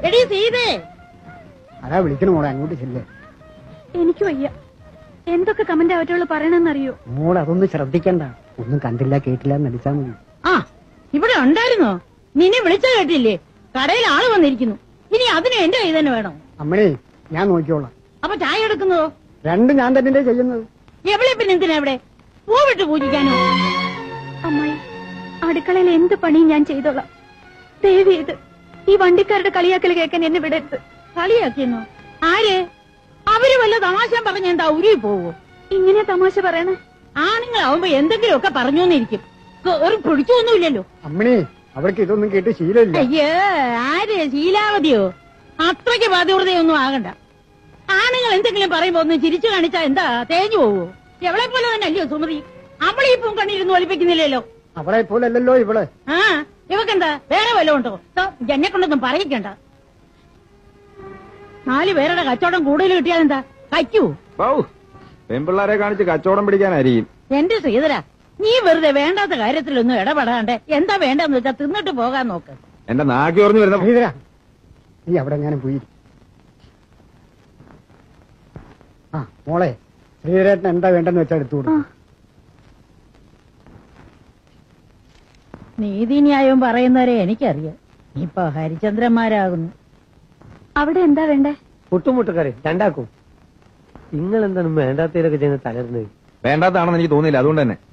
എടീ സീതേ അതാ വിളിക്കണ മോളെ അങ്ങോട്ട് ചെല്ലേ എനിക്ക് വയ്യ എന്തൊക്കെ കമന്റ് അവറ്റോള് പറയണെന്നറിയോ മോൾ അതൊന്നും ശ്രദ്ധിക്കണ്ട ഒന്നും കണ്ടില്ല കേട്ടില്ല എന്ന് നടിച്ചാ മതി ആ ഇവിടെ ഉണ്ടായിരുന്നോ നിന്നെ വിളിച്ച കേട്ടില്ലേ കടയിൽ ആള് വന്നിരിക്കുന്നു ഇനി അതിന് എന്റെ കൈ തന്നെ വേണം അമ്മണേ ഞാൻ നോക്കിക്കോളാം അപ്പൊ ചായ എടുക്കുന്നതോ രണ്ടും ഞാൻ തന്നെ ചെയ്യുന്നത് എവിടെ പിന്നെ എന്തിനാ ഇവിടെ പൂവിട്ട് പൂജിക്കാനോ അമ്മായി അടുക്കളയിൽ എന്ത് പണിയും ഞാൻ ചെയ്തോളാം ദേവി ഇത് ഈ വണ്ടിക്കാരുടെ കളിയാക്കൽ കേൾക്കാൻ എന്നെ വിടരുത് കളിയാക്കിയെന്നോ ആര് അവര് വല്ല തമാശ പറഞ്ഞ എന്താ ഉരുവി പോവോ ഇങ്ങനെ തമാശ പറയണേ ആണുങ്ങളാവുമ്പോ എന്തെങ്കിലുമൊക്കെ പറഞ്ഞോന്നിരിക്കും ഒരു പിടിച്ചൊന്നുമില്ലല്ലോ അമ്മണി അവർക്ക് ഇതൊന്നും കേട്ട് ശീലമില്ല അയ്യോ ആര് ശീലാവതിയോ അത്രയ്ക്ക് ബാധ്യതയൊന്നും ആകണ്ട ആണുങ്ങൾ എന്തെങ്കിലും പറയുമ്പോ ഒന്ന് ചിരിച്ചു കാണിച്ചാ എന്താ തേഞ്ഞു പോവോ എവളെ പോലെ തന്നെ അല്ലയോ സുമതി അവളെ ഈ പൂങ്കണ്ണിരുന്ന് ഒലിപ്പിക്കുന്നില്ലല്ലോ അവളെ പോലല്ലല്ലോ ഇവള് ആ ഇവക്കെന്താ വേറെ വല്ലതും ഉണ്ടോ ദോ, എന്നെ കൊണ്ടൊന്നും പറയിക്കണ്ട നാല് പേരുടെ കച്ചവടം കൂടുതൽ കിട്ടിയാൽ എന്താ കയ്ക്കൂ ബൗ പെൺപിള്ളാരെ കാണിച്ച് കച്ചവടം പിടിക്കാനായിരിക്കും എന്റെ ശ്രീധര നീ വെറുതെ വേണ്ടാത്ത കാര്യത്തിലൊന്നും ഇടപെടാണ്ട് എന്താ വേണ്ടെന്ന് വെച്ചാ തിന്നിട്ട് പോകാൻ നോക്ക് എന്റെ നാക്കി പറഞ്ഞു വരുന്ന ശ്രീധര നീ അവിടെ ഞാൻ പോയി ആ മോളെ ശ്രീധരേട്ടൻ എന്താ വേണ്ടെന്ന് വെച്ചാൽ എടുത്തു കൊടുക്കും നീതിന്യായവും പറയുന്നവരെ എനിക്കറിയാം ഇപ്പൊ ഹരിചന്ദ്രന്മാരാകുന്നു അവിടെ എന്താ വേണ്ടേ പുട്ടുമുട്ടക്കറി രണ്ടാക്കും നിങ്ങൾ എന്താണ് വേണ്ടാത്തതിലൊക്കെ ചെയ്യുന്ന തലർന്നത് വേണ്ടാത്താണെന്ന് എനിക്ക് തോന്നിയില്ല അതുകൊണ്ട് തന്നെ